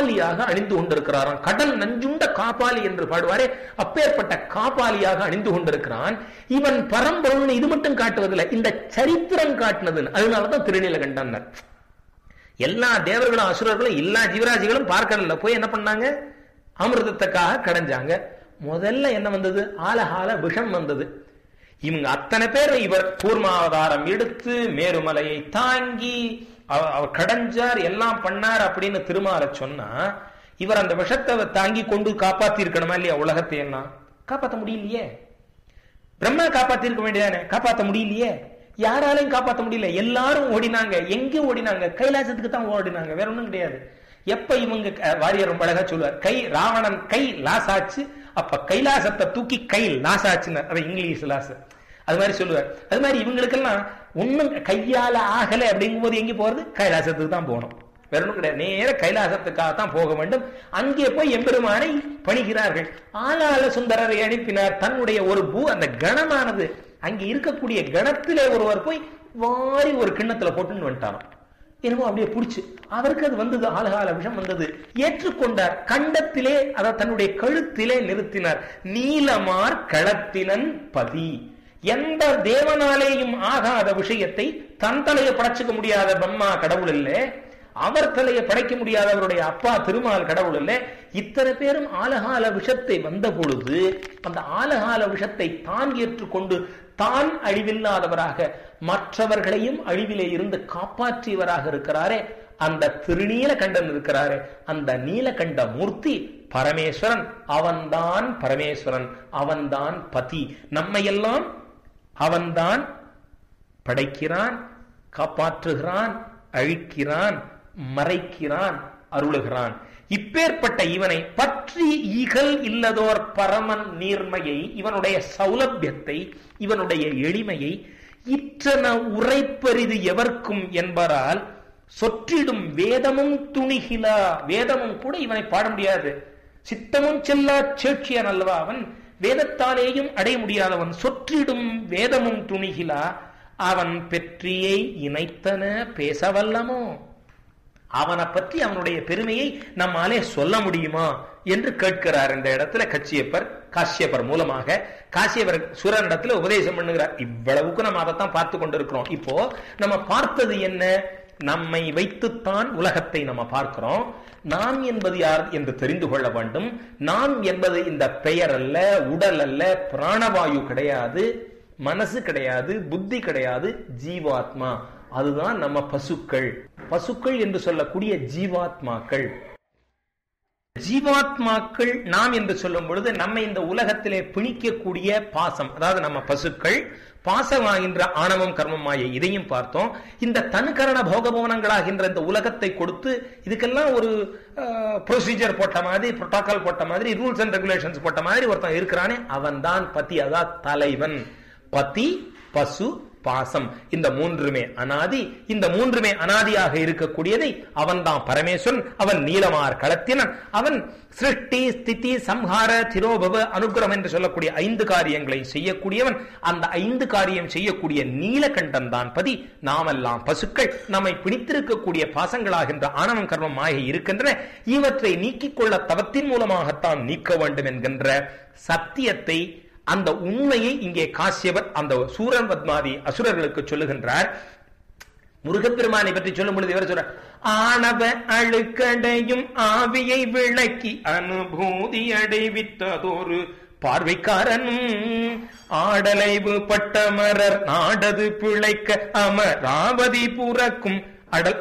காப்பாலியாக அணிந்து கொண்டிருக்கிறாராம் கடல் நஞ்சுண்ட காப்பாளி என்று பாடுவாரே அப்பேற்பட்ட காப்பாலியாக அணிந்து கொண்டிருக்கிறான் இவன் பரம்பொருள்னு இது மட்டும் காட்டுவதில்லை இந்த சரித்திரம் காட்டினதுன்னு அதனாலதான் திருநீலகண்டன் எல்லா தேவர்களும் அசுரர்களும் எல்லா ஜீவராசிகளும் பார்க்கடல்ல போய் என்ன பண்ணாங்க அமிர்தத்துக்காக கடைஞ்சாங்க முதல்ல என்ன வந்தது ஆலகால விஷம் வந்தது இவங்க அத்தனை பேர் இவர் கூர்மாவதாரம் எடுத்து மேருமலையை தாங்கி அவர் கடைஞ்சார் எல்லாம் பண்ணார் அப்படின்னு திருமால சொன்னா இவர் அந்த விஷத்தை தாங்கி கொண்டு காப்பாத்தி இருக்கணுமா இல்லையா உலகத்தை என்ன காப்பாற்ற முடியலையே பிரம்மா காப்பாத்தி இருக்க வேண்டியதானே காப்பாற்ற முடியலையே யாராலையும் காப்பாற்ற முடியல எல்லாரும் ஓடினாங்க எங்க ஓடினாங்க கைலாசத்துக்கு தான் ஓடினாங்க வேற ஒண்ணும் கிடையாது எப்ப இவங்க வாரியர் ரொம்ப அழகா சொல்லுவார் கை ராவணன் கை லாசாச்சு அப்ப கைலாசத்தை தூக்கி கை லாசாச்சுன்னு அதை இங்கிலீஷ் லாஸ் அது மாதிரி சொல்லுவார் அது மாதிரி இவங்களுக்கெல்லாம் ஒண்ணும் கையால ஆகல அப்படிங்கும் போது எங்க போறது கைலாசத்துக்கு தான் போகணும் வேற ஒன்றும் கிடையாது நேர கைலாசத்துக்காக தான் போக வேண்டும் அங்கே போய் எம்பெருமானை பணிகிறார்கள் ஆளாள சுந்தரரை அனுப்பினார் தன்னுடைய ஒரு பூ அந்த கணமானது அங்கே இருக்கக்கூடிய கணத்திலே ஒருவர் போய் வாரி ஒரு கிண்ணத்துல போட்டுன்னு வந்துட்டாராம் என்னமோ அப்படியே பிடிச்சு அவருக்கு அது வந்தது ஆலகால விஷம் வந்தது ஏற்றுக்கொண்டார் கண்டத்திலே அதை தன்னுடைய கழுத்திலே நிறுத்தினார் நீலமார் களத்தினன் பதி எந்த தேவனாலேயும் ஆகாத விஷயத்தை தன் தலையை படைச்சுக்க முடியாத பிரம்மா கடவுள் இல்லை அவர் தலையை படைக்க முடியாத அவருடைய அப்பா திருமால் கடவுள் இல்லை இத்தனை பேரும் ஆலகால விஷத்தை வந்த பொழுது அந்த ஆலகால விஷத்தை தான் ஏற்றுக்கொண்டு தான் அழிவில்லாதவராக மற்றவர்களையும் அழிவிலே இருந்து காப்பாற்றியவராக இருக்கிறாரே அந்த திருநீலகண்டன் இருக்கிறாரே அந்த நீலகண்ட மூர்த்தி பரமேஸ்வரன் அவன்தான் பரமேஸ்வரன் அவன்தான் பதி நம்மையெல்லாம் அவன்தான் படைக்கிறான் காப்பாற்றுகிறான் அழிக்கிறான் மறைக்கிறான் அருளுகிறான் இப்பேற்பட்ட இவனை பற்றி ஈகல் இல்லதோர் பரமன் நீர்மையை இவனுடைய சௌலபியத்தை இவனுடைய எளிமையை இற்றன உரைப்பரிது எவர்க்கும் என்பரால் சொற்றிடும் வேதமும் துணிகிலா வேதமும் கூட இவனை பாட முடியாது சித்தமும் செல்லா சேட்சியன் அல்லவா அவன் வேதத்தாலேயும் அடைய முடியாதவன் சொற்றிடும் வேதமும் துணிகிலா அவன் பெற்றியை இணைத்தன பேசவல்லமோ அவனை பற்றி அவனுடைய பெருமையை நம்மாலே சொல்ல முடியுமா என்று கேட்கிறார் இந்த இடத்துல கச்சியப்பர் காசியப்பர் மூலமாக காசியப்பர் சுரனிடத்துல உபதேசம் பண்ணுகிறார் இவ்வளவுக்கு நம்ம அதைத்தான் பார்த்து கொண்டிருக்கிறோம் இப்போ நம்ம பார்த்தது என்ன நம்மை வைத்துத்தான் உலகத்தை நம்ம பார்க்கிறோம் நாம் என்பது யார் என்று தெரிந்து கொள்ள வேண்டும் நாம் என்பது இந்த பெயர் அல்ல உடல் அல்ல பிராணவாயு கிடையாது மனசு கிடையாது புத்தி கிடையாது ஜீவாத்மா அதுதான் நம்ம பசுக்கள் பசுக்கள் என்று சொல்லக்கூடிய ஜீவாத்மாக்கள் ஜீவாத்மாக்கள் நாம் என்று சொல்லும் பொழுது நம்ம இந்த உலகத்திலே பிணிக்கக்கூடிய பாசம் அதாவது நம்ம பசுக்கள் பாசமாகின்ற ஆணவம் கர்மமாய இதையும் பார்த்தோம் இந்த தன்கரண போகபவனங்களாகின்ற இந்த உலகத்தை கொடுத்து இதுக்கெல்லாம் ஒரு ப்ரொசீஜர் போட்ட மாதிரி புரோட்டோகால் போட்ட மாதிரி ரூல்ஸ் அண்ட் ரெகுலேஷன்ஸ் போட்ட மாதிரி ஒருத்தன் இருக்கிறானே அவன் தான் பதி அதான் தலைவன் பதி பசு பாசம் இந்த மூன்றுமே அனாதி இந்த மூன்றுமே அனாதியாக இருக்கக்கூடியதை அவன் தான் பரமேஸ்வரன் அவன் நீலமார் களத்தினன் அவன் சிருஷ்டி ஸ்திதி சம்ஹார திரோபவ அனுகிரகம் என்று சொல்லக்கூடிய ஐந்து காரியங்களை செய்யக்கூடியவன் அந்த ஐந்து காரியம் செய்யக்கூடிய நீலகண்டன் தான் பதி நாமெல்லாம் பசுக்கள் நம்மை பிடித்திருக்கக்கூடிய பாசங்களாகின்ற ஆணவம் கர்மம் ஆகி இருக்கின்றன இவற்றை நீக்கிக் கொள்ள தவத்தின் மூலமாகத்தான் நீக்க வேண்டும் என்கின்ற சத்தியத்தை அந்த உண்மையை இங்கே காசியவர் அந்த சூரன் பத்மாதி அசுரர்களுக்கு சொல்லுகின்றார் முருகப்பெருமானை பற்றி சொல்லும் பொழுது இவர் சொல்றார் ஆணவ அழுக்கடையும் ஆவியை விளக்கி அனுபூதி அடைவித்ததொரு பார்வைக்காரனும் ஆடலைவு பட்டமரர் நாடது பிழைக்க அமராவதி புறக்கும் அடல்